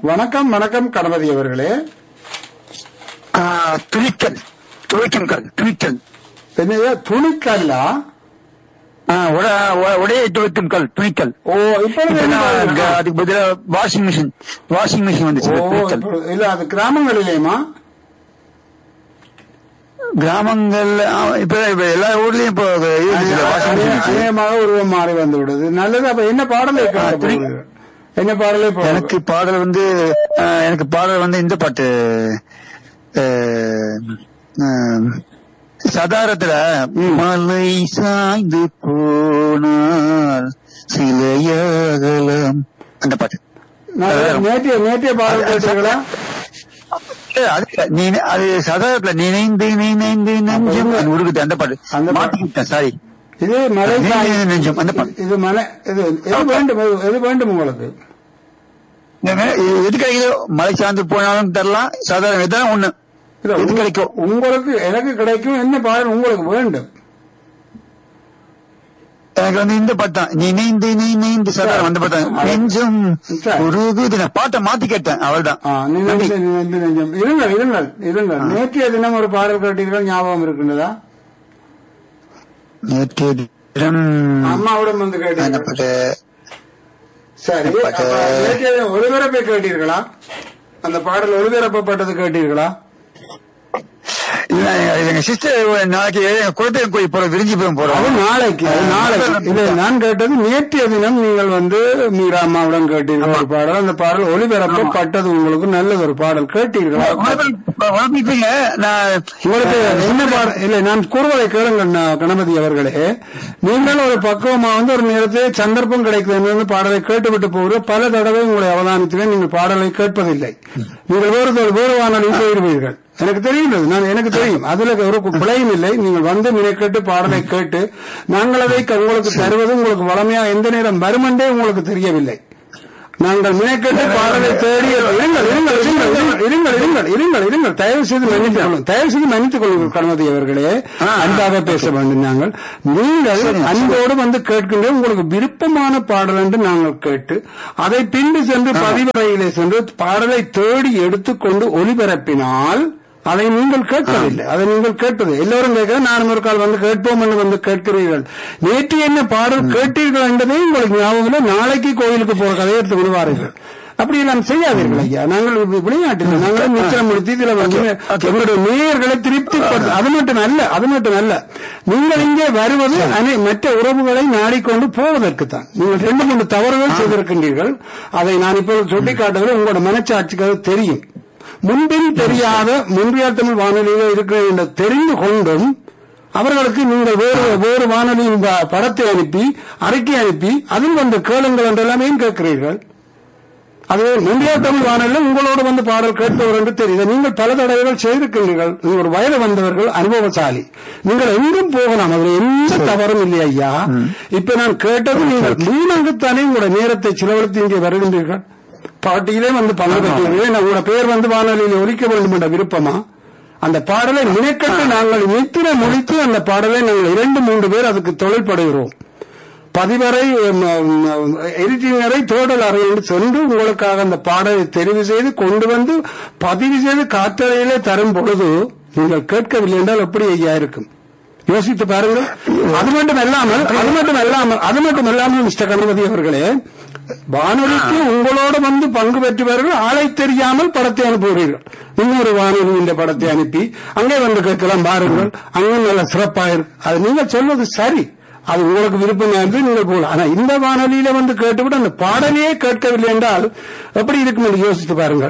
வணக்கம் வணக்கம் கணபதி அவர்களே ஆ, துணிக்கல் துவைக்கும் கல் துணிக்கல் என்னது துணிக்கல்லா ஆ, உட- உ- உடையை துவைக்கும் கல் துணிக்கல் ஓ இப்பொழுது இப்ப என்ன நான் பாருங்க? க- அதுக்கு பதிலா வாஷிங் மிஷின் வாஷிங் மிஷின் வந்துச்சு ஓ துணிக்கல் இப்பொழுது- இல்ல அது கிராமங்களிலேயுமா கிராமங்கள் ஆ, இப்ப இப்ப எல்லா ஊர்லயும் இப்போ வாஷிங் மிஷின் அநேகமாக உருவம் மாறி வந்து விடுது நல்லது அப்ப என்ன பாடலை கேட்க துணி- போகிறீர்கள்? என்ன பாடலை போடுறது? எனக்கு பாடல் வந்து ஆ, எனக்கு பாடல் வந்து இந்த பாட்டு ஆ, ஆ, சதாரத்துல மலை சாய்ந்து போனால் சிலையகலம் அந்த பாட்டு நான் நேற்றைய நேற்றைய பாடல் கேட்டீங்களா ஏ, அது இல்ல. நீ அது சதாரத்துல நினைந்து நினைந்து நெஞ்சம் அது உருகுது அந்த பாட்டு அந்த பாட்டு. மாட்டிக்கிட்டேன் சாரி இது மலை நீ- சாய்- நீ- நெஞ்சம், அந்த பாட்டு. இது மலை இது எது வேண்டும் எது- எது வேண்டும் உங்களுக்கு எது கிடைக்குதோ மலை சார்ந்து போனாலும் தரலாம் சாதாரண எதாவது ஒண்ணு இல்ல, எது உங்க- கிடைக்கும் உங்களுக்கு எனக்கு கிடைக்கும் என்ன பாடல் உங்களுக்கு வேண்டும் எனக்கு வந்து இந்த பாட்டு தான் நினைந்து நினைந்து சாதாரண அந்த பாட்டு தான். நெஞ்சம் சரி. உருகுது நான் பாட்டை மாத்தி கேட்டேன் அவள்தான் ஆ, நினைந்து நினைந்து நெஞ்சம் இருங்கள் இருங்கள் இருங்கள் நேற்றைய தினம் ஒரு பாடல் கேட்டீர்கள் ஞாபகம் இருக்கின்றதா நேற்றைய தினம் அம்மாவிடம் வந்து என்ன கேட்டீர்கள் பாட்டு சரி அந்த பாட்டு- அப்ப நேற்றைய தினம் ஒளிபரப்பை கேட்டீர்களா அந்த பாடல் ஒளிபரப்பப்பட்டது கேட்டீர்களா இல்ல எங்க- எங்க சிஸ்டர் நாளைக்கு எங்க குலதெய்வம் கோயில் போற விரிஞ்சு போய் அது போறோம் நாளைக்கு அது நாளைக்கு இது நான் கேட்டது நேற்றைய தினம் நீங்கள் வந்து மீரா அம்மாவுடன் கேட்டீர்கள் ஒரு பாடல் அந்த பாடல் ஒளிபரப்பப்பட்டது உங்களுக்கு நல்லது ஒரு பாடல் கேட்டீர்களா உழப்பிப்பீங்க நான் உங்களுக்கு என்ன பாடல் இல்லை நான் கூறுவதை கேளுங்கள் ந- கணபதி அவர்களே நீங்கள் ஒரு பக்குவமா வந்து ஒரு நேரத்தில் சந்தர்ப்பம் கிடைக்கிறது என்று பாடலை கேட்டுவிட்டு போகிற பல தடவை உங்களை அவதானித்துவேன் நீங்கள் பாடலை கேட்பதில்லை நீங்கள் வேறு வேறு வானொலியில் போயிருவீர்கள் எனக்கு தெரியும் அது. நான் எனக்கு தெரியும் அதுல ஒரு பிழையும் இல்லை நீங்கள் வந்து மினைக்கேட்டு பாடலை கேட்டு நாங்கள் அதை க- உங்களுக்கு தருவது உங்களுக்கு வளமையா எந்த நேரம் வருமென்றே உங்களுக்கு தெரியவில்லை நாங்கள் மினைக்கேட்டு பாடலை தேடி இருங்கள் இருங்கள் இருங்கள் இருங்கள், இருங்கள் இருங்கள் இருங்கள் இருங்கள் தயவு செய்து மன்னித்துக் கொள்ளுங்கள் தயவு செய்து மன்னித்துக் கொள்ளுங்கள் கணபதி அவர்களே அன்பாக பேச வேண்டும் நாங்கள் நீங்கள் அன்போடு வந்து கேட்கின்ற உங்களுக்கு விருப்பமான பாடல் என்று நாங்கள் கேட்டு அதை பின்பு சென்று பதிவறையிலே சென்று பாடலை தேடி எடுத்துக்கொண்டு ஒளிபரப்பினால் அதை நீங்கள் கேட்பதில்லை அதை நீங்கள் கேட்பது எல்லோரும் கேட்க நானும் ஒரு கால் வந்து கேட்போம் என்று வந்து கேட்கிறீர்கள் நேற்று என்ன பாடல் கேட்டீர்கள் என்பதே உங்களுக்கு ஞாபகம் இல்லை நாளைக்கு கோயிலுக்கு போற கதையை எடுத்து விடுவார்கள் அப்படி எல்லாம் செய்யாதீர்கள் ஐயா நாங்கள் வி- விளையாட்டில் நாங்கள் நிச்சயம் முடித்து இதுல வந்து எங்களுடைய நேயர்களை திருப்தி அது மட்டும் அல்ல அது மட்டும் அல்ல நீங்கள் இங்கே வருவது அனை- மற்ற உறவுகளை நாடிக்கொண்டு போவதற்குத்தான் நீங்கள் ரெண்டு மூன்று தவறுகள் செய்திருக்கின்றீர்கள் அதை நான் இப்போது சுட்டிக்காட்டுவது உங்களோட மனச்சாட்சிக்கு அது தெரியும் முன்பின் தெரியாத முன்பியார் தமிழ் வானொலியில் இருக்கிறது என்று தெரிந்து கொண்டும் அவர்களுக்கு நீங்கள் வேறு வேறு வானொலியின் ப- படத்தை அனுப்பி அறிக்கை அனுப்பி அதில் வந்து கேளுங்கள் என்றெல்லாம் ஏன் கேட்கிறீர்கள் அது முன்பியார் தமிழ் வானொலியில் உங்களோடு வந்து பாடல் கேட்பவர் என்று தெரியுது நீங்கள் பல தடவைகள் செய்திருக்கின்றீர்கள் நீங்கள் ஒரு வயது வந்தவர்கள் அனுபவசாலி நீங்கள் எங்கும் போகலாம் அதுல எந்த தவறும் இல்லை ஐயா இப்ப நான் கேட்டது நீங்கள் மூணங்குத்தானே உங்களோட நேரத்தை செலவழித்து இங்கே வருகின்றீர்கள் பாட்டியிலே வந்து பங்கு பெற்றீர்கள் நான் உங்களோட பேர் வந்து வானொலியில் ஒலிக்க வேண்டும் என்ற விருப்பமா அந்த பாடலை நினைக்கட்டு நாங்கள் நித்திர முடித்து அந்த பாடலை நாங்கள் இரண்டு மூன்று பேர் அதுக்கு தொழில்படுகிறோம் பதிவரை எடிட்டிங் அறை தேடல் அறை என்று சென்று உங்களுக்காக அந்த பாடலை தெரிவு செய்து கொண்டு வந்து பதிவு செய்து காற்றறையிலே தரும் பொழுது நீங்கள் கேட்கவில்லை என்றால் எப்படி ஐயா இருக்கும் யோசித்து பாருங்கள் அது மட்டும் இல்லாமல் அது மட்டும் இல்லாமல் அது மட்டும் இல்லாமல் மிஸ்டர் கணபதி அவர்களே வானொலிக்கு உங்களோட வந்து பங்கு பெற்றவர்கள் ஆளை தெரியாமல் படத்தை அனுப்புகிறீர்கள் இன்னொரு வானொலி இந்த படத்தை அனுப்பி அங்கே வந்து கேட்கலாம் பாருங்கள் அங்கே நல்ல சிறப்பாக இருக்கு அது நீங்கள் சொல்வது சரி அது உங்களுக்கு விருப்பம் என்று நீங்கள் போகலாம் ஆனா இந்த வானொலியில வந்து கேட்டுவிட்டு அந்த பாடலையே கேட்கவில்லை என்றால் எப்படி இருக்கும் என்று யோசித்து பாருங்கள்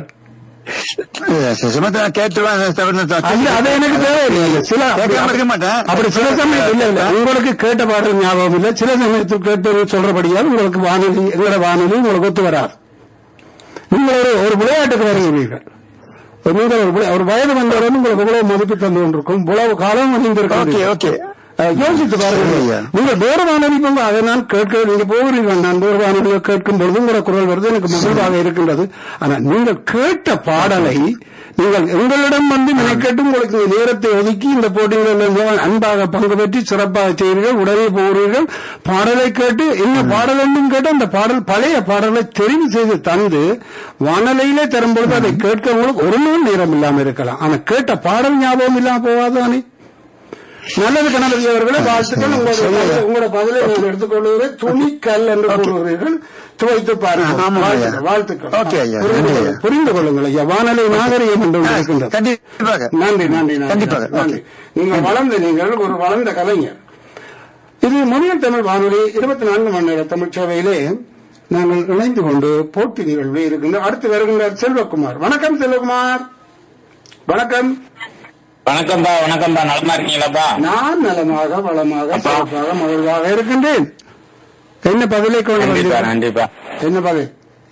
சுமத்தை நான் கேட்டுருவேன் அது அது எனக்கு தேவையில்லை சில கேட்காம இருக்க மாட்டேன். அப்படி சில சமயம் இல்ல இல்ல உங்களுக்கு கேட்ட பாடல் ஞாபகம் இல்லை சில சமயத்தில் கேட்டது சொல்றபடியால் உங்களுக்கு வானொலி எங்களோட வானொலி உங்களுக்கு ஒத்து வராது நீங்கள் ஒரு ஒரு விளையாட்டுக்கு வருகிறீர்கள் நீங்கள் ஒரு விளை- ஒரு வயது வந்தவுடன் உங்களுக்கு இவ்வளவு மதிப்பு தந்து கொண்டிருக்கும் இவ்வளவு காலம் ஓகே அறிந்திருக்கிறீர்கள் ஓகே அஹ், யோசித்து பாருங்கள் ஐயா. நீங்கள் வேறு வானொலி போங்க அதை நான் கேட்க நீங்க போகிறீர்கள் நான் வேறு வானொலியை கேட்கும் பொழுது உங்களோட குரல் வருது எனக்கு மகிழ்வாக இருக்கின்றது ஆனால் நீங்கள் கேட்ட பாடலை நீங்கள் எங்களிடம் வந்து மெனக்கெட்டு உங்களுக்கு இந்த நேரத்தை ஒதுக்கி இந்த போட்டிகளில் அன்பாக பங்கு பெற்றி சிறப்பாக செய்கிறீர்கள் உடனே போகிறீர்கள் பாடலை கேட்டு என்ன பாடல் என்றும் கேட்டு அந்த பாடல் பழைய பாடலை தெரிவு செய்து தந்து வானொலியிலே தரும்பொழுது அதை கேட்க உங்களுக்கு ஒரு நாள் நேரம் இல்லாமல் இருக்கலாம் ஆனா கேட்ட பாடல் ஞாபகம் இல்லாம போவாதானே நல்லது கணபதி அவர்களே வாழ்த்துக்கள் உங்களோட பதிலை- உங்களோட பதிலை நான் எடுத்துக்கொள்கிறேன் துணிக்கல் என்று கூறுகிறீர்கள் துவைத்து பாருங்கள் ஆமாம் ஐயா. வாழ்த்துக்கள், வாழ்த்துக்கள் ஓகே ஐயா, புரிந்து நன்றி கொள்ளுங்கள், ஐயா. புரிந்து கொள்ளுங்கள் ஐயா வானொலி நாகரிகம் என்று ஒன்று இருக்கின்றது கண்டிப்பாக நன்றி நன்றி நன்றி கண்டிப்பாக, நன்றி ஓகே. நீங்கள் வளர்ந்த நீங்கள் ஒரு வளர்ந்த கலைஞர் இது மொழியல் தமிழ் வானொலி இருபத்தி நான்கு மணி நேர தமிழ் சேவையிலே நாங்கள் இணைந்து கொண்டு போட்டி நிகழ்வு இருக்கின்ற அடுத்து வருகின்றார் செல்வகுமார் வணக்கம் செல்வகுமார் வணக்கம் வணக்கம்பா வணக்கம்பா நலமா இருக்கீங்களாப்பா நான் நலமாக வளமாக அப்பா. சிறப்பாக மகிழ்வாக இருக்கின்றேன் என்ன பதிலை கொண்டு கண்டிப்பா வந்தீர்கள்? கண்டிப்பா என்ன பதில்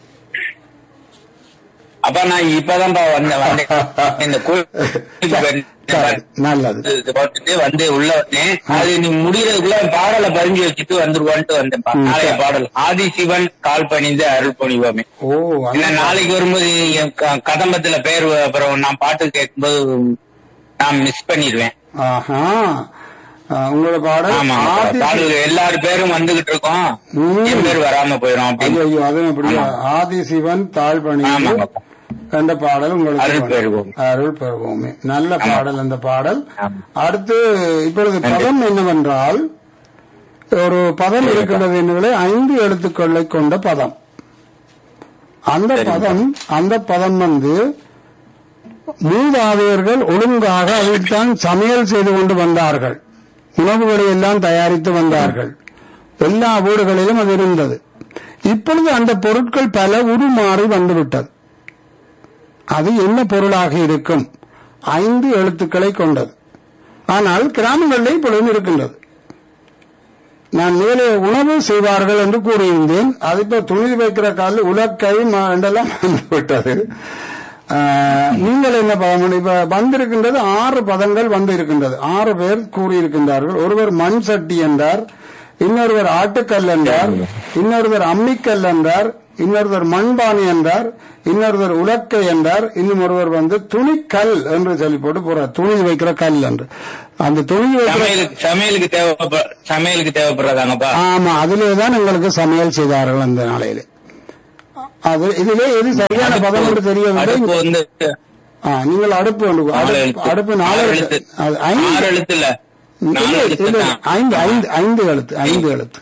அப்பா நான் இப்பதான்ப்பா வந்தேன் வந்தேன் இந்த கோயிலுக்கு சரி, நல்லது இது போட்டுட்டு வந்து உள்ள வந்தேன் அது நீ முடியறதுக்குள்ள பாடலை பதிஞ்சு வச்சுட்டு வந்துருவான்ட்டு வந்தேன்ப்பா ம், நாளைய சரி. பாடல் ஆதிசிவன் கால் பணிந்து அருள் பணிவோமே ஓ இல்ல அந்த- நாளைக்கு வரும்போது என் க- கதம்பத்துல பேர் வ- அப்புறம் நான் பாட்டு கேட்கும்போது நான் மிஸ் பண்ணிடுவேன் ஆஹா ஆ, உங்களோட பாடல் ஆமா ஆதி- பாடல் எல்லாரு பேரும் வந்துகிட்டு இருக்கோம் ம். என் பேர் வராம போயிடும் ஐயோ அப்படின்னு ஐயோ அது எப்படி ஆதி சிவன் தாழ்பணி ஆமாங்கப்பா. என்ற பாடல் உங்களுக்கு அருள் வேணும். பெறுவோம். அருள் பெறுவோமே நல்ல பாடல் அந்த பாடல் ஆமா. அடுத்து இப்பொழுது பதம் என்னவென்றால் ஒரு பதம் இருக்கின்றது என்பதை ஐந்து எழுத்துக்களை கொண்ட பதம் அந்த சரிங்க. பதம் அந்த பதம் வந்து மூதாதையர்கள் ஒழுங்காக அதைத்தான் சமையல் செய்து கொண்டு வந்தார்கள் உணவுகளை எல்லாம் தயாரித்து வந்தார்கள் எல்லா வீடுகளிலும் அது இருந்தது இப்பொழுது அந்த பொருட்கள் பல உருமாறி வந்துவிட்டது அது என்ன பொருளாக இருக்கும் ஐந்து எழுத்துக்களை கொண்டது ஆனால் கிராமங்களில் இப்பொழுதும் இருக்கின்றது நான் மேலே உணவு செய்வார்கள் என்று கூறியிருந்தேன் அது இப்ப துணி வைக்கிற காலில் உலக்கை ம- என்றெல்லாம் வந்துவிட்டது ஆஹ், நீங்கள் என்ன பதம் இப்ப வந்திருக்கின்றது ஆறு பதங்கள் வந்து இருக்கின்றது ஆறு பேர் கூறியிருக்கின்றார்கள் ஒருவர் மண் சட்டி என்றார் இன்னொருவர் ஆட்டுக்கல் என்றார் இன்னொருவர் அம்மிக்கல் என்றார் இன்னொருவர் மண்பானை என்றார் இன்னொருவர் உலக்கை என்றார் இன்னும் ஒருவர் வந்து துணிக்கல் என்று சொல்லி போட்டு போறார் துணி வைக்கிற கல் என்று அந்த துணி வைக்கிற சமையலுக்கு சமையலுக்கு தேவைப்ப சமையலுக்கு தேவைப்படுறதாங்கப்பா ஆமா அதிலேதான் எங்களுக்கு சமையல் செய்தார்கள் அந்த நாளையிலே அது இதிலே எது சரியான பதம் என்று தெரியவில்லை அடுப்பு வந்து ஆ, நீங்கள் அடுப்பு ஒன்று நாலு அடுப்பு- எழுத்து அடுப்பு நாலு ஆறு எழுத்து எழுத்து அது ஆறு ஐந்து எழுத்து இல்ல நாலு இல்லை, எழுத்து இல்லை, தான். ஐந்து ஐந்து ஐந்து எழுத்து ஐந்து எழுத்து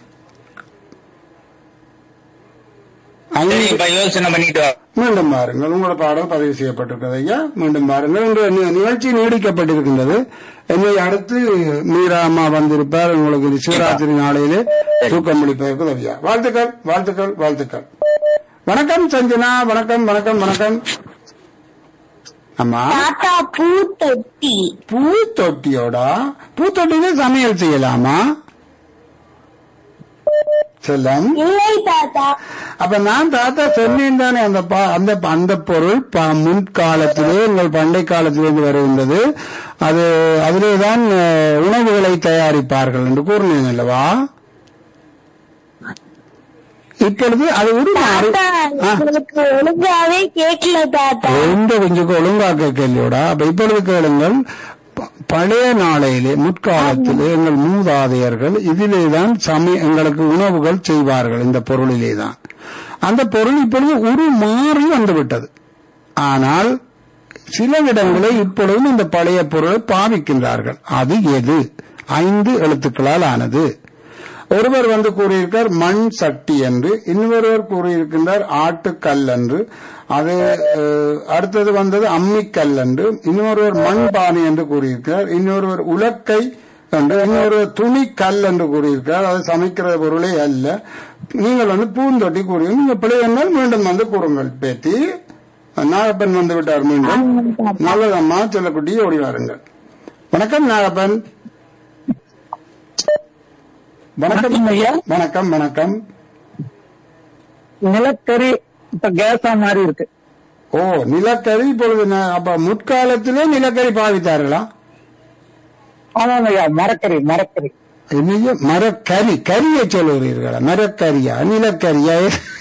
ஐந்து சரிப்பா யோசனை பண்ணிட்டு வா மீண்டும் பாருங்கள் உங்களோட பாடல் பதிவு செய்யப்பட்டிருக்கிறது ஐயா மீண்டும் பாருங்கள் இன்று நி- நிகழ்ச்சி நீடிக்கப்பட்டிருக்கின்றது என்னை அடுத்து மீரா அம்மா வந்திருப்பார் உங்களுக்கு இந்த சிவராத்திரி நாளையிலே தூக்கம் முடிப்பதற்கு உதவியா வாழ்த்துக்கள் வாழ்த்துக்கள் வாழ்த்துக்கள் வணக்கம் சஞ்சனா வணக்கம் வணக்கம் வணக்கம் அம்மா தாத்தா பூ தொட்டி பூ தொட்டியோடா பூ தொட்டியில சமையல் செய்யலாமா செல்லம் இல்லை தாத்தா அப்ப நான் தாத்தா சொன்னேன் தானே அந்த பா- அந்த அந்த பொருள் ப- முன்காலத்திலே எங்கள் பண்டை காலத்திலிருந்து வருகின்றது அது அதிலேதான் அஹ், உணவுகளை தயாரிப்பார்கள் என்று கூறினேன் அல்லவா இப்பொழுது அது ஒரு மாறு தாத்தா ஆ. உங்களுக்கு ஒழுங்காவே கேட்கல தாத்தா ரொம்ப கொஞ்சம் ஒழுங்காக்க கேள்வியோடா அப்ப இப்பொழுது கேளுங்கள் ப- பழைய நாளையிலே முற்காலத்திலே எங்கள் மூதாதையர்கள் இதிலேதான் சமய எங்களுக்கு உணவுகள் செய்வார்கள் இந்த பொருளிலே தான் அந்த பொருள் இப்பொழுது ஒரு மாறி வந்துவிட்டது ஆனால் சில இடங்களில் இப்பொழுதும் இந்த பழைய பொருளை பாவிக்கின்றார்கள் அது எது ஐந்து எழுத்துக்களால் ஆனது ஒருவர் வந்து கூறியிருக்கார் மண் சட்டி என்று இன்னொருவர் கூறியிருக்கின்றார் ஆட்டுக்கல் என்று அது அஹ், அடுத்தது வந்தது அம்மிக்கல் என்று இன்னொருவர் மண் பானை என்று கூறியிருக்கிறார் இன்னொருவர் உலக்கை என்று இன்னொருவர் துணி கல் என்று கூறியிருக்கிறார் அது சமைக்கிற பொருளே அல்ல நீங்கள் வந்து பூந்தொட்டி கூறி நீங்க பிழை என்றால் மீண்டும் வந்து கூறுங்கள் பேத்தி நாகப்பன் வந்து விட்டார் மீண்டும் நல்லதம்மா செல்லக்குட்டி ஓடி வாருங்கள் வணக்கம் நாகப்பன் வணக்கம் வணக்கம் வணக்கம் நிலக்கரி இப்ப கேஸா மாறி இருக்கு ஓ நிலக்கரி இப்பொழுது ந- அப்ப முற்காலத்திலே நிலக்கரி பாவித்தார்களா ஆமாங்க ஐயா மரக்கறி மரக்கறி என்னைய மரக்கறி கரியை சொல்லுகிறீர்களா மரக்கரியா நிலக்கரியா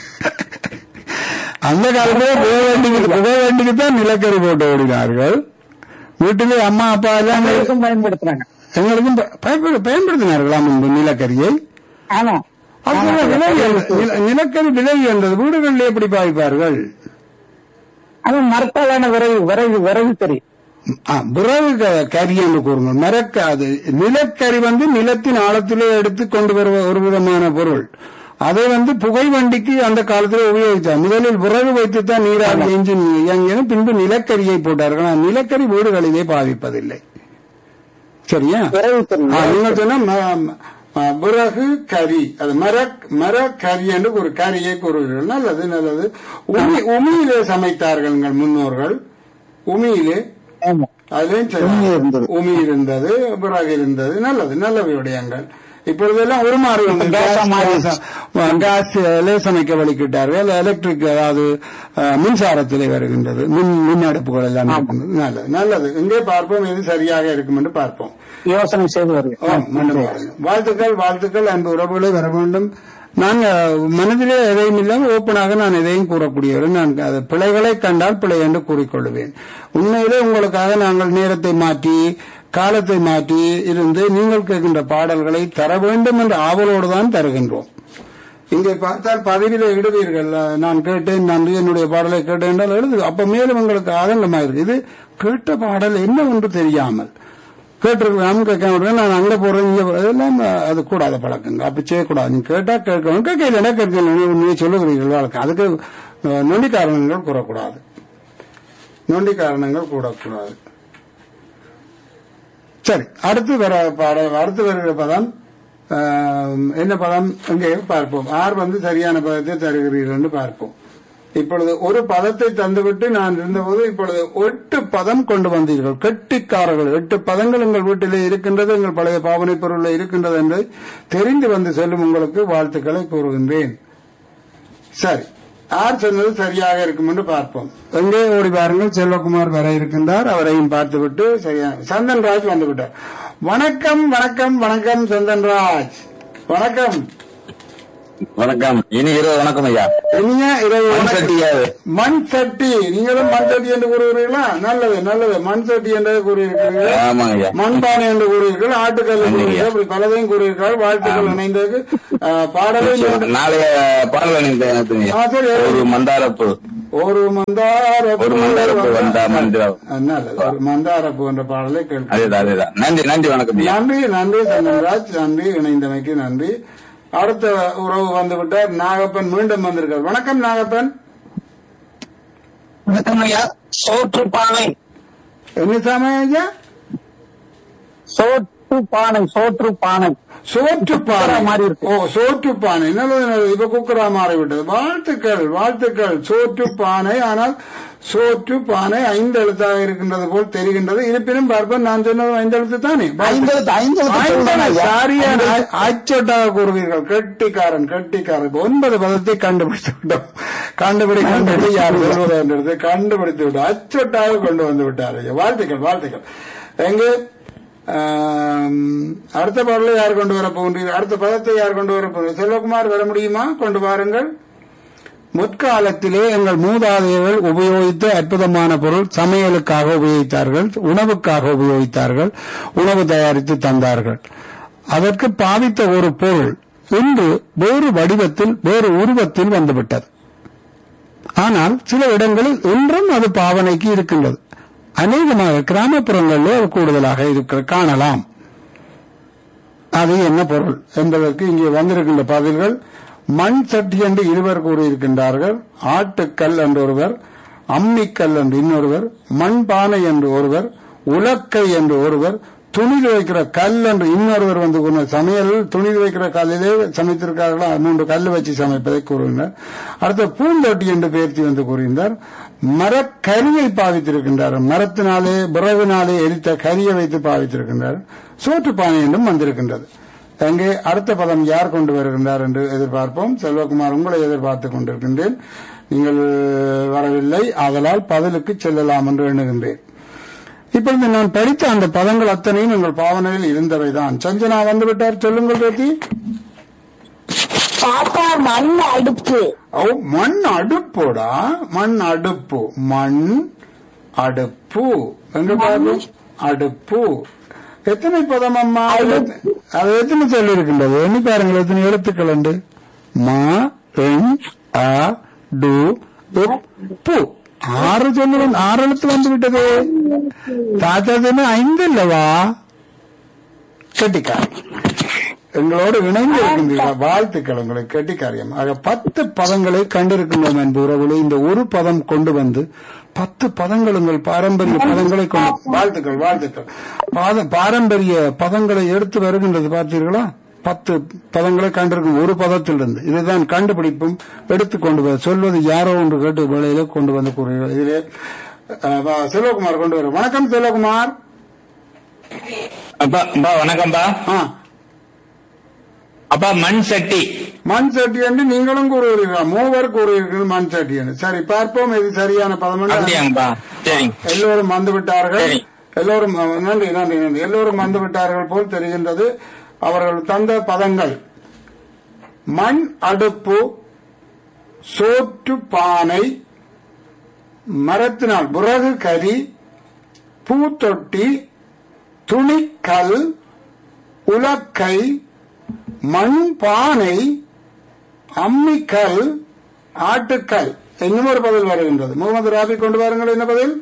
அந்த காலத்துல புகை வண்டிக்கு புகை வண்டிக்கு தான் நிலக்கரி போட்டு ஓடினார்கள் வீட்டிலே அம்மா அப்பா எல்லாம் எங்களுக்கும் பயன்படுத்துறாங்க எங்களுக்கும் ப- பயன்படு- பயன்படுத்தினார்களா முன்பு நிலக்கரியை ஆமா அதுக்கு விலை என்ன? நில- நிலக்கரி விலை என்றது வீடுகளில் எப்படி பாவிப்பார்கள் அது மரத்தாலான விறகு விறகு விறகு கறி ஆ, விறகு க- கரி என்று கூறுங்கள் மரக்க அது நிலக்கரி வந்து நிலத்தின் ஆழத்திலே எடுத்து கொண்டு வருவ ஒரு விதமான பொருள் அதை வந்து புகை வண்டிக்கு அந்த காலத்தில் உபயோகித்தார் முதலில் விறகு வைத்துத்தான் நீராவி எஞ்சின் இயங்கின பின்பு நிலக்கரியை போட்டார்கள் ஆனால் நிலக்கரி வீடுகளிலே பாவிப்பதில்லை சரியா விறகு கறி ஆ, நீங்க சொன்ன ம- ம- விறகு கரி அது மர மர கரி என்று ஒரு கரியை கூறுகிறீர்கள் நல்லது நல்லது உமி உமியிலே சமைத்தார்கள் எங்கள் முன்னோர்கள் உமியிலே ஆமா அதுலயும் சரி. உமி இருந்தது. உமி இருந்தது விறகு இருந்தது நல்லது நல்ல விடயங்கள் இப்பொழுதெல்லாம் உருமாறி வந்து கேஸா மாறிடுச்சு. கேஸ்ல சமைக்க வலிக்கிட்டார்கள் எலக்ட்ரிக் அதாவது அஹ், மின்சாரத்திலே வருகின்றது மின் மின் அடுப்புகள் எல்லாம் இருக்கின்றது நல்லது நல்லது இங்கே பார்ப்போம் இது சரியாக இருக்கும் என்று பார்ப்போம் யோசனை செய்து வருகிறேன் ஆம், மீண்டும் பாருங்கள். வாழ்த்துக்கள் வாழ்த்துக்கள் அன்பு உறவுகளை வர வேண்டும் நான் அஹ், மனதிலே எதையும் இல்லாமல் ஓப்பனாக நான் எதையும் கூறக்கூடியவர் நான் அது பிழைகளை கண்டால் பிழை என்று கூறிக்கொள்வேன் உண்மையிலே உங்களுக்காக நாங்கள் நேரத்தை மாற்றி காலத்தை மாற்றி இருந்து நீங்கள் கேட்கின்ற பாடல்களை தர வேண்டும் என்ற ஆவலோடு தான் தருகின்றோம் இங்கே பார்த்தால் பதவியில இடுவீர்கள் அஹ், நான் கேட்டேன் நன்றி என்னுடைய பாடலை கேட்டேன் என்றால் எழுது அப்ப மேலும் உங்களுக்கு ஆதங்கமாயிருக்கு இது கேட்ட பாடல் என்ன ஒன்று தெரியாமல் கேட்டிருக்கலாம் கேட்க முடியும் நான் அங்க போறேன் இங்க போறேன். இதெல்லாம் அஹ், அது கூடாத பழக்கங்க அப்படி செய்யக்கூடாது நீங்க கேட்டா கேட்கணும் கேட்க இல்லைன்னா கேட்க உண்மையை சொல்லுகிறீர்கள் வழக்கம் அதுக்கு அஹ், நொண்டி காரணங்கள் கூறக்கூடாது நொண்டி காரணங்கள் கூடக்கூடாது சரி அடுத்து வர பாட அடுத்து வருகிற பதம் ஆம், என்ன பதம் இங்கே பார்ப்போம் ஆர் வந்து சரியான பதத்தை தருகிறீர்கள் என்று பார்ப்போம் இப்பொழுது ஒரு பதத்தை தந்துவிட்டு நான் இருந்தபோது இப்பொழுது எட்டு பதம் கொண்டு வந்தீர்கள் கெட்டிக்காரர்கள் எட்டு பதங்கள் எங்கள் வீட்டிலே இருக்கின்றது எங்கள் பழைய பாவனை பொருளில் இருக்கின்றது என்று தெரிந்து வந்து செல்லும் உங்களுக்கு வாழ்த்துக்களை கூறுகின்றேன் சரி யார் சொன்னது சரியாக இருக்கும் என்று பார்ப்போம் எங்கே ஓடி பாருங்கள் செல்வகுமார் வர இருக்கின்றார் அவரையும் பார்த்துவிட்டு சரியா சந்தன்ராஜ் வந்து விட்டார் வணக்கம் வணக்கம் வணக்கம் சந்தன்ராஜ் வணக்கம் வணக்கம் இனி இரவு வணக்கம் ஐயா இனிய இரவு மண் வணக்கம். சட்டியாது மண் சட்டி நீங்களும் மண் சட்டி என்று கூறுகிறீர்களா நல்லது நல்லது மண் சட்டி என்று கூறுகிறீர்கள் ஆமாங்க ஐயா மண்பானை என்று கூறுகிறீர்கள் ஆட்டுக்கல் நன்றிங்க. கூறுகிறீர்கள் அப்படி பலதையும் கூறுகிறீர்கள் வாழ்த்துக்கள் இணைந்தது அஹ், பாடலை நீங்கள் நாளைய பாடல நீங்க எனக்கு ஆ, சரி. ஒரு மந்தாரப்பு ஒரு மந்தார ஒரு மந்தாரப்பு வந்தா மந்திரம். நல்லது ஒரு மந்தாரப்பு என்ற பாடலை கேட்க அதேதான் அதேதான் நன்றி நன்றி வணக்கம் ஐயா நன்றி நன்றி சந்தன்ராஜ் நன்றி இணைந்தமைக்கு நன்றி அடுத்த உறவு வந்து விட்டார் நாகப்பன் மீண்டும் வந்திருக்கார் வணக்கம் நாகப்பன் வணக்கம் ஐயா சோற்று பானை என்ன சாமி ஐயா சோற்று பானை சோற்று பானை சோற்று பானை குக்கரா மாறி இருக்கு. ஓ சோற்று பானை நல்லது நல்லது இப்ப குக்கரா மாறிவிட்டது வாழ்த்துக்கள் வாழ்த்துக்கள் சோற்று பானை ஆனால் சோற்று பானை ஐந்து எழுத்தாக இருக்கின்றது போல் தெரிகின்றது இருப்பினும் பார்ப்போம் நான் சொன்னது ஐந்து எழுத்து தானே ஐந்தெழுத்து, ஐந்தெழுத்து சொல்லுங்க ஐயா. சாரியான அச்சொட்டாக கூறுவீர்கள் கெட்டிக்காரன் கெட்டிக்காரன் இப்ப ஒன்பது பதத்தை கண்டுபிடித்து விட்டோம் கண்டுபிடி கண்டுபிடி யார் சொல்வது என்றது கண்டுபிடித்து விட்டோம் அச்சொட்டாக கொண்டு வந்து விட்டார் ஐயா. வாழ்த்துக்கள் வாழ்த்துக்கள் எங்கே ஆம், அடுத்த பாடலை யார் கொண்டு வர போகின்றீர்கள் அடுத்த பதத்தை யார் கொண்டு வர போகிறீர்கள் செல்வகுமார் வர முடியுமா கொண்டு வாருங்கள் முற்காலத்திலே எங்கள் மூதாதையர்கள் உபயோகித்த அற்புதமான பொருள் சமையலுக்காக உபயோகித்தார்கள் உணவுக்காக உபயோகித்தார்கள் உணவு தயாரித்து தந்தார்கள் அதற்கு பாவித்த ஒரு பொருள் இன்று வேறு வடிவத்தில் வேறு உருவத்தில் வந்துவிட்டது ஆனால் சில இடங்களில் இன்றும் அது பாவனைக்கு இருக்கின்றது அநேகமாக கிராமப்புறங்களிலே அது கூடுதலாக இருக்கிற காணலாம் அது என்ன பொருள் என்பதற்கு இங்கே வந்திருக்கின்ற பதில்கள் மண் சட்டி என்று இருவர் கூறியிருக்கின்றார்கள் ஆட்டுக்கல் என்று ஒருவர் அம்மிக்கல் என்று இன்னொருவர் மண்பானை என்று ஒருவர் உலக்கை என்று ஒருவர் துணி துவைக்கிற கல் என்று இன்னொருவர் வந்து கூறினார் சமையல் துணி துவைக்கிற கல்லிலே சமைத்திருக்கார்களா மூன்று கல் வச்சு சமைப்பதை கூறுகின்றார் அடுத்த பூந்தொட்டி என்று பெயர்த்தி வந்து கூறுகின்றார் மரக்கரியை பாவித்திருக்கின்றார் மரத்தினாலே விறகுனாலே எரித்த கரியை வைத்து பாவித்திருக்கின்றார் சோற்றுப்பானை என்றும் வந்திருக்கின்றது அங்கே அடுத்த பதம் யார் கொண்டு வருகின்றார் என்று எதிர்பார்ப்போம் செல்வகுமார் உங்களை எதிர்பார்த்துக் கொண்டிருக்கின்றேன் நீங்கள் வரவில்லை ஆதலால் பதிலுக்கு செல்லலாம் என்று எண்ணுகின்றேன் இப்பொழுது நான் படித்த அந்த பதங்கள் அத்தனையும் எங்கள் பாவனையில் இருந்தவைதான் சஞ்சனா வந்து விட்டார் சொல்லுங்கள் ரத்தி தாத்தா மண் அடுப்பு ஓ மண் அடுப்போடா மண் அடுப்பு மண் அடுப்பு எங்க பாரு அடுப்பு எத்தனை பதம் அம்மா அது எத்த- அது எத்தனை சொல்லி இருக்கின்றது எண்ணி பாருங்கள் எத்தனை எழுத்துக்கள் உண்டு மா எண் அ டு உப், பு ஆறு சொல்லு ஆறு எழுத்து வந்து விட்டது தாத்தா சொன்ன ஐந்து இல்லவா கெட்டிக்காரி எங்களோடு இணைந்து இருக்கின்றீர்கள் வாழ்த்துக்கள் உங்களுக்கு கெட்டிக்காரியம் ஆக பத்து பதங்களை கண்டிருக்கின்றோம் என்பது உறவுகளை இந்த ஒரு பதம் கொண்டு வந்து பத்து பதங்கள் உங்கள் பாரம்பரிய பதங்களை கொண்டு வாழ்த்துக்கள் வாழ்த்துக்கள் பாத- பாரம்பரிய பதங்களை எடுத்து வருகின்றது பார்த்தீர்களா பத்து பதங்களை கண்டிருக்கும் ஒரு பதத்திலிருந்து இதுதான் கண்டுபிடிப்பும் எடுத்துக் கொண்டு வர சொல்வது யாரோ ஒன்று கேட்டு வேளையில கொண்டு வந்து கூறுகிறார் இதிலே அஹ், வா- செல்வகுமார் கொண்டு வர வணக்கம் செல்வகுமார் அப்பா அப்பா வணக்கம்ப்பா ஆ அப்பா மண் சட்டி மண் சட்டி என்று நீங்களும் கூறுகிறீர்கள் மூவர் கூறுகிறீர்கள் மண் சட்டி என்று சரி பார்ப்போம் இது சரியான பதம் என்று. அப்படியாங்கப்பா சரிங்க எல்லோரும் வந்து விட்டார்கள் சரி. எல்லோரும் அஹ், நன்றி நன்றி நன்றி எல்லோரும் வந்து விட்டார்கள் போல் தெரிகின்றது அவர்கள் தந்த பதங்கள் மண் அடுப்பு சோற்று பானை மரத்தினால் விறகு கரி பூத்தொட்டி துணிக்கல் உலக்கை மண் பானை அம்மிக்கல் ஆட்டுக்கல் இன்னும் ஒரு பதில் வருகின்றது முகமது ராபி கொண்டு வாருங்கள் என்ன பதில்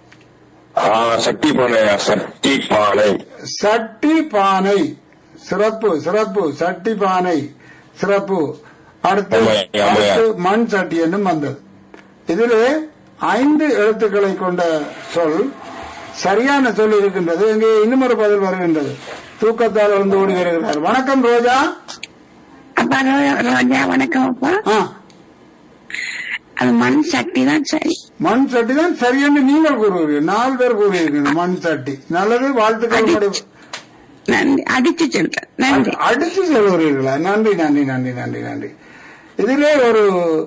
சட்டி பானையா சட்டி பானை சட்டி பானை சிறப்பு சிறப்பு சட்டி பானை சிறப்பு அடுத்து ஆமாய்யா, ஆமாய்யா. அடுத்து மண் சட்டி என்றும் வந்தது இதிலே ஐந்து எழுத்துக்களை கொண்ட சொல் சரியான சொல் இருக்கின்றது இங்கே இன்னும் ஒரு பதில் வருகின்றது தூக்கத்தால் வந்து ஓடி வருகிறார் வணக்கம் ரோஜா அப்பா ரோ- ரோஜா வணக்கம் அப்பா ஆ அது மண் சட்டி தான் சரி மண் சட்டி தான் சரியென்று நீங்கள் கூறுவீர்கள் நாலு பேர் கூறுவீர்கள் மண் சட்டி நல்லது வாழ்த்துக்கள் உங்களுடைய நன்றி அடிச்சு சொல்றேன் நன்றி அடித்து சொல்கிறீர்களா நன்றி நன்றி நன்றி நன்றி நன்றி இதிலே ஒரு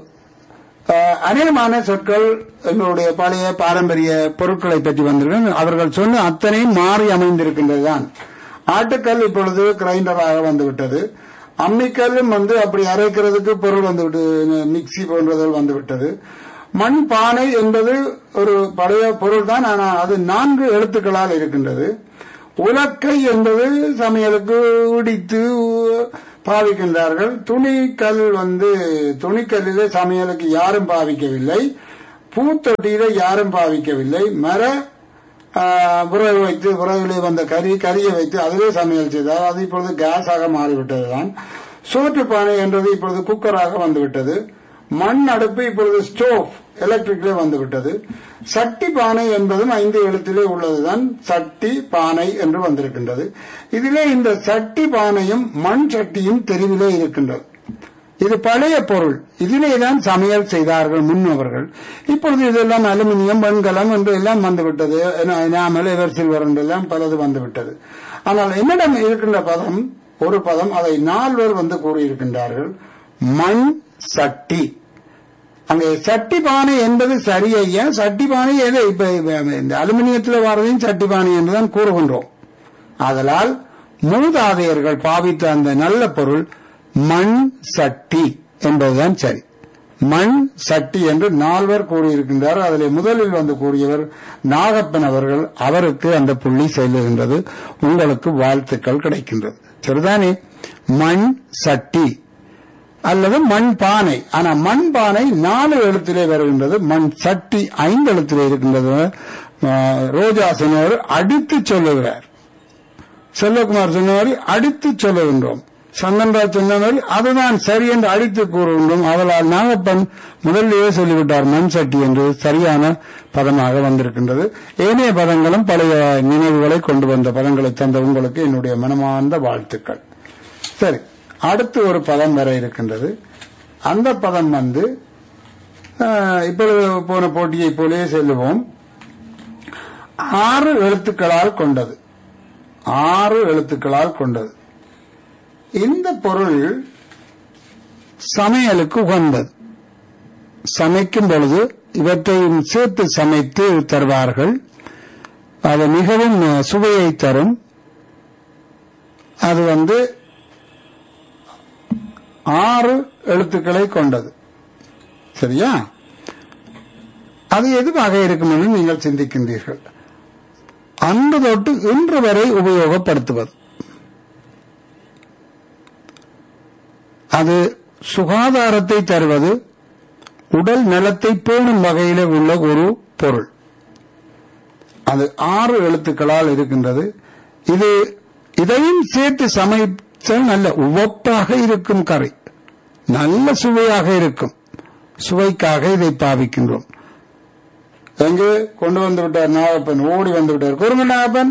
அஹ், அநேகமான சொற்கள் எங்களுடைய பழைய பாரம்பரிய பொருட்களை பற்றி வந்திருக்கிறது அவர்கள் சொன்ன அத்தனையும் மாறி அமைந்திருக்கின்றதுதான் ஆட்டுக்கல் இப்பொழுது கிரைண்டராக வந்துவிட்டது அம்மிக்கல்லும் வந்து அப்படி அரைக்கிறதுக்கு பொருள் வந்துவிட்டு மிக்சி போன்றதில் வந்துவிட்டது மண் பானை என்பது ஒரு பழைய பொருள் தான் ஆனால் அது நான்கு எழுத்துக்களால் இருக்கின்றது உலக்கை என்பது சமையலுக்கு உடித்து பாவிக்கின்றார்கள் துணிக்கல் வந்து துணிக்கல்லிலே சமையலுக்கு யாரும் பாவிக்கவில்லை பூத்தொட்டியில யாரும் பாவிக்கவில்லை மர ஆஹ், விறகு வைத்து விறகுலே வந்த கறி கறியை வைத்து அதிலே சமையல் செய்தார் அது இப்பொழுது கேஸாக மாறிவிட்டதுதான் சோற்று பானை என்றது இப்பொழுது குக்கராக வந்துவிட்டது மண் அடுப்பு இப்பொழுது ஸ்டோவ் எலக்ட்ரிக்லே வந்துவிட்டது சட்டி பானை என்பதும் ஐந்து எழுத்திலே உள்ளதுதான் சட்டி பானை என்று வந்திருக்கின்றது இதிலே இந்த சட்டி பானையும் மண் சட்டியும் தெரிவிலே இருக்கின்றது இது பழைய பொருள் இதிலே தான் சமையல் செய்தார்கள் முன்னவர்கள் இப்பொழுது இதெல்லாம் அலுமினியம் வெண்கலம் என்று எல்லாம் வந்துவிட்டது எனாமல் எவர் சில்வர் என்றெல்லாம் பலது வந்துவிட்டது ஆனால் என்னிடம் இருக்கின்ற பதம் ஒரு பதம் அதை நால்வர் வந்து கூறியிருக்கின்றார்கள் மண் சட்டி அங்கே சட்டி பானை என்பது சரியையா சட்டி பானை எது இப்ப இப்ப இந்த அலுமினியத்தில் வர்றதையும் சட்டி பானை என்றுதான் கூறுகின்றோம் ஆதலால் மூதாதையர்கள் பாவித்த அந்த நல்ல பொருள் மண் சட்டி என்பதுதான் சரி மண் சட்டி என்று நால்வர் கூறியிருக்கின்றார் அதில் முதலில் வந்து கூறியவர் நாகப்பன் அவர்கள் அவருக்கு அந்த புள்ளி செல்லுகின்றது உங்களுக்கு வாழ்த்துக்கள் கிடைக்கின்றது சரிதானே மண் சட்டி அல்லது மண் பானை ஆனா மண் பானை நாலு எழுத்திலே வருகின்றது மண் சட்டி ஐந்து எழுத்திலே இருக்கின்றது ஆஹ், ரோஜா சொன்னவர் அடித்து சொல்லுகிறார் செல்வகுமார் சொன்னவர் அடித்து சொல்லுகின்றோம் சந்தன்ராஜ் சொன்ன மாதிரி அதுதான் சரி என்று அடித்து கூறுகின்றோம் அவளால் நாகப்பன் முதலிலேயே சொல்லிவிட்டார் மண் சட்டி என்று சரியான பதமாக வந்திருக்கின்றது ஏனைய பதங்களும் பழைய நினைவுகளை கொண்டு வந்த பதங்களை தந்த உங்களுக்கு என்னுடைய மனமார்ந்த வாழ்த்துக்கள் சரி அடுத்து ஒரு பதம் வர இருக்கின்றது அந்த பதம் வந்து ஆஹ், இப்பொழுது போன போட்டியை போலே செல்லுவோம் ஆறு எழுத்துக்களால் கொண்டது ஆறு எழுத்துக்களால் கொண்டது இந்த பொருள் சமையலுக்கு உகந்தது சமைக்கும் பொழுது இவற்றையும் சேர்த்து சமைத்து தருவார்கள் அது மிகவும் அஹ், சுவையை தரும் அது வந்து ஆறு எழுத்துக்களை கொண்டது சரியா அது எதுவாக இருக்கும் என்று நீங்கள் சிந்திக்கின்றீர்கள் அன்று தொட்டு இன்று வரை உபயோகப்படுத்துவது அது சுகாதாரத்தை தருவது உடல் நலத்தை பேணும் வகையில உள்ள ஒரு பொருள் அது ஆறு எழுத்துக்களால் இருக்கின்றது இது இதையும் சேர்த்து சமைத்த நல்ல உவப்பாக இருக்கும் கறி நல்ல சுவையாக இருக்கும் சுவைக்காக இதை பாவிக்கின்றோம் எங்கே கொண்டு வந்து விட்டார் நாகப்பன் ஓடி வந்து விட்டார் கூறுங்க நாகப்பன்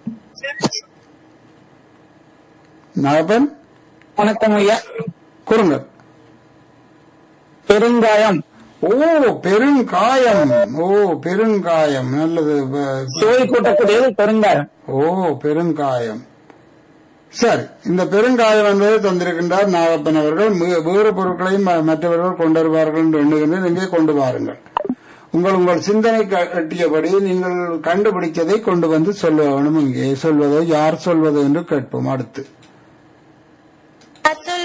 நாகப்பன் வணக்கம் ஐயா கூறுங்க பெருங்காயம் ஓ பெருங்காயம் ஓ பெருங்காயம் நல்லது வ- சுவை கூட்டக்கூடியது பெருங்காயம் ஓ பெருங்காயம் சரி இந்த பெருங்காயம் என்பதை தந்திருக்கின்றார் நாகப்பன் அவர்கள் மி- வேறு பொருட்களையும் ம- மற்றவர்கள் கொண்டு வருவார்கள் என்று எண்ணுகின்றேன் இங்கே கொண்டு வாருங்கள் உங்கள் உங்கள் சிந்தனை கட்டியபடி நீங்கள் கண்டுபிடித்ததை கொண்டு வந்து சொல்ல வேணும் இங்கே சொல்வதை யார் சொல்வது என்று கேட்போம் அடுத்து அத்துடன்